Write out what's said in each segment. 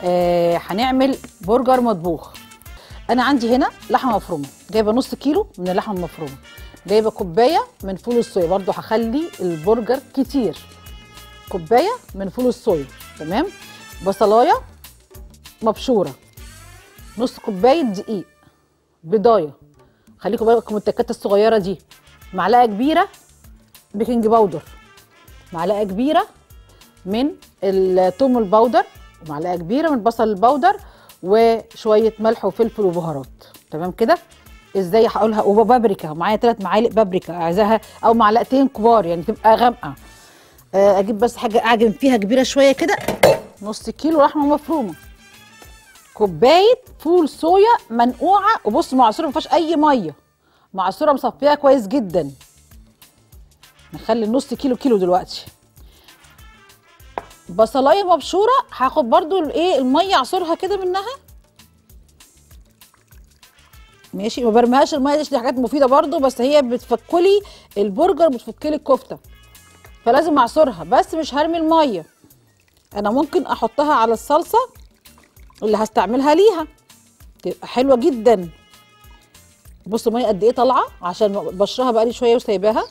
آه هنعمل برجر مطبوخ انا عندي هنا لحمه مفرومه جايبه نص كيلو من اللحمه المفرومه جايبه كوبايه من فول الصويا برضو هخلي البرجر كتير كوبايه من فول الصويا تمام بصلايه مبشوره نص كوبايه دقيق بضايه خليكم بالكم من التكات الصغيره دي معلقه كبيره بيكنج باودر معلقه كبيره من الثوم البودر ومعلقه كبيره من البصل البودر وشويه ملح وفلفل وبهارات تمام كده ازاي هقولها وبابريكا معايا ثلاث معالق بابريكا عايزاها او معلقتين كبار يعني تبقى غامقه آه، اجيب بس حاجه اعجن فيها كبيره شويه كده نص كيلو لحمه مفرومه كوبايه فول صويا منقوعه وبص معصوره ما فيهاش اي ميه معصوره مصفيه كويس جدا نخلي النص كيلو كيلو دلوقتي بصلايه مبشوره هاخد برضو الايه الميه اعصرها كده منها ماشي ما برميهاش الميه دي حاجات مفيده برضو بس هي بتفكلي البرجر بتفكلي الكفته فلازم اعصرها بس مش هرمي الميه انا ممكن احطها على الصلصه اللي هستعملها ليها تبقى حلوه جدا بصوا الميه قد ايه طالعه عشان بشرها بقالي شويه وسايباها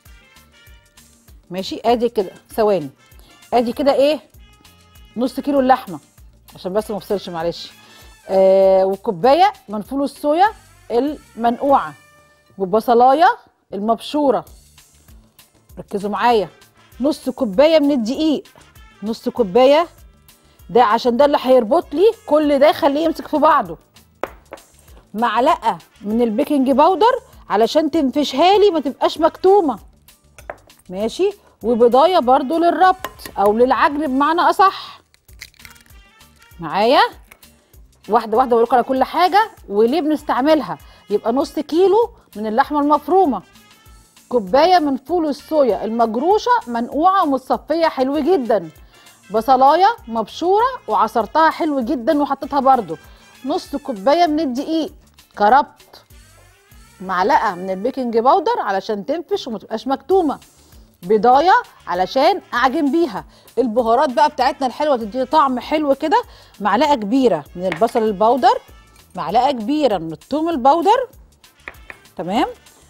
ماشي ادي كده ثواني ادي كده ايه نص كيلو اللحمه عشان بس ما افصلش معلش آه وكوبايه من فول الصويا المنقوعه وبصلايه المبشوره ركزوا معايا نص كوبايه من الدقيق نص كوبايه ده عشان ده اللي هيربط لي كل ده يخليه يمسك في بعضه معلقه من البيكنج باودر علشان تنفشها لي ما تبقاش مكتومه ماشي وبضايه برضو للربط او للعجن بمعنى اصح معايا واحده واحده بقول على كل حاجه وليه بنستعملها يبقى نص كيلو من اللحمه المفرومه كوبايه من فول الصويا المجروشه منقوعه ومتصفيه حلو جدا بصلايه مبشوره وعصرتها حلو جدا وحطيتها برضو نص كوبايه من الدقيق كربط معلقه من البيكنج باودر علشان تنفش وما تبقاش مكتومه بضايه علشان اعجن بيها البهارات بقى بتاعتنا الحلوه تدي طعم حلو كده معلقه كبيره من البصل البودر معلقه كبيره من الثوم البودر تمام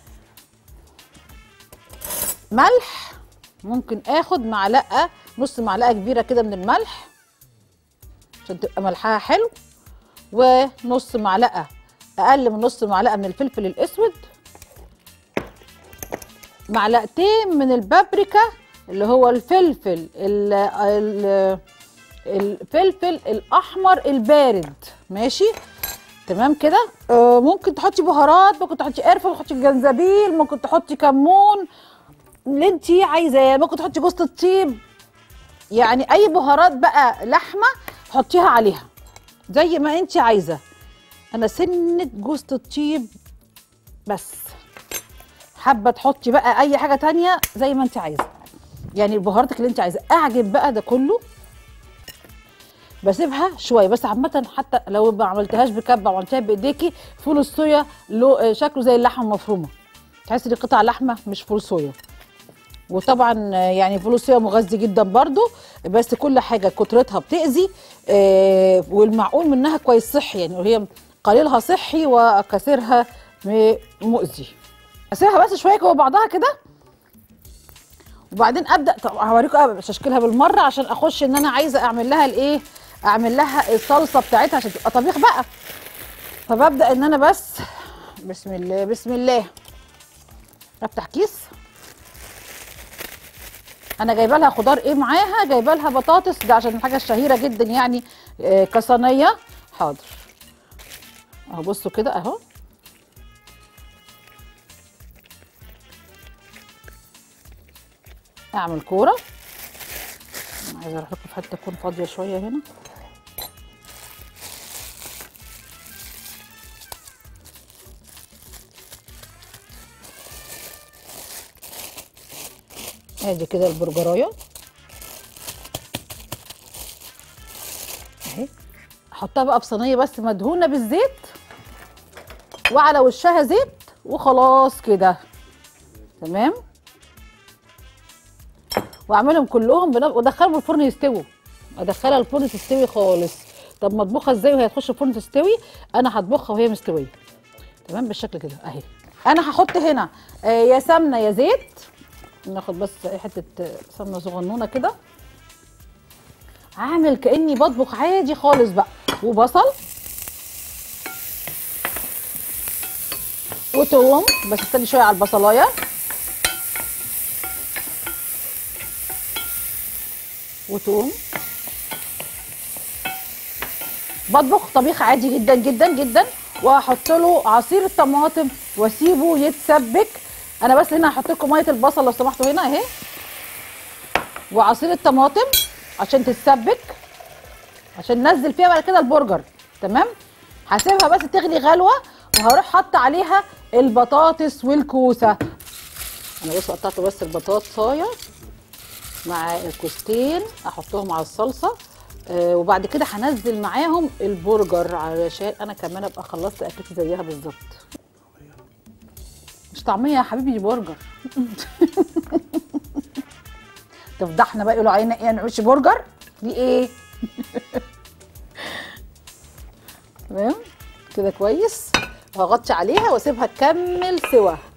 ملح ممكن اخد معلقه نص معلقه كبيره كده من الملح عشان تبقى ملحها حلو ونص معلقه اقل من نص معلقه من الفلفل الاسود معلقتين من البابريكا اللي هو الفلفل ال ال الفلفل الاحمر البارد ماشي تمام كده آه ممكن تحطي بهارات ممكن تحطي قرفه ممكن تحطي جنزبيل ممكن تحطي كمون اللي انت عايزاه ممكن تحطي جوز الطيب يعني اي بهارات بقى لحمه حطيها عليها زي ما انت عايزه انا سنه جوز الطيب بس حابه تحطي بقى اي حاجه تانية زي ما انت عايزه يعني بهاراتك اللي انت عايزه اعجب بقى ده كله بسيبها شويه بس عامه حتى لو ما عملتهاش بكبه وعملتها بايديكي فول الصويا له شكله زي اللحمه المفرومه تحسي دي قطع لحمه مش فول صويا وطبعا يعني فول الصويا مغذي جدا برضو بس كل حاجه كترتها بتاذي آه والمعقول منها كويس صحي يعني وهي قليلها صحي وكثيرها مؤذي اسيبها بس شويه جوه بعضها كده وبعدين ابدا طب هوريكم اشكلها بالمره عشان اخش ان انا عايزه اعمل لها الايه اعمل لها الصلصه بتاعتها عشان تبقى طبيخ بقى فببدا ان انا بس بسم الله بسم الله افتح كيس انا جايبه لها خضار ايه معاها جايبه لها بطاطس ده عشان الحاجه الشهيره جدا يعني آه كصينيه حاضر اهو بصوا كده اهو اعمل كوره انا عايزه اروح لكم في حته تكون فاضيه شويه هنا ادي كده البرجرايه اهي احطها بقى في صينيه بس مدهونه بالزيت وعلى وشها زيت وخلاص كده تمام واعملهم كلهم بنف... وادخلهم الفرن يستووا ادخلها الفرن تستوي خالص طب مطبوخه ازاي وهي تخش الفرن تستوي انا هطبخها وهي مستويه تمام بالشكل كده اهي انا هحط هنا آه يا سمنه يا زيت ناخد بس حته آه، سمنه صغنونه كده عامل كاني بطبخ عادي خالص بقى وبصل وتوم بس استني شويه على البصلايه وتوم بطبخ طبيخ عادي جدا جدا جدا وهحط له عصير الطماطم واسيبه يتسبك انا بس هنا هحط لكم ميه البصل لو سمحتوا هنا اهي وعصير الطماطم عشان تتسبك عشان ننزل فيها بعد كده البرجر تمام هسيبها بس تغلي غلوه وهروح حاطه عليها البطاطس والكوسه انا بص قطعت بس البطاطسايه مع الكوستين احطهم على الصلصه آه وبعد كده هنزل معاهم البرجر علشان انا كمان ابقى خلصت اكلتي زيها بالظبط مش طعميه يا حبيبي دي برجر تفضحنا بقى يقولوا علينا ايه نعيش برجر دي ايه تمام كده كويس وهغطي عليها واسيبها تكمل سوا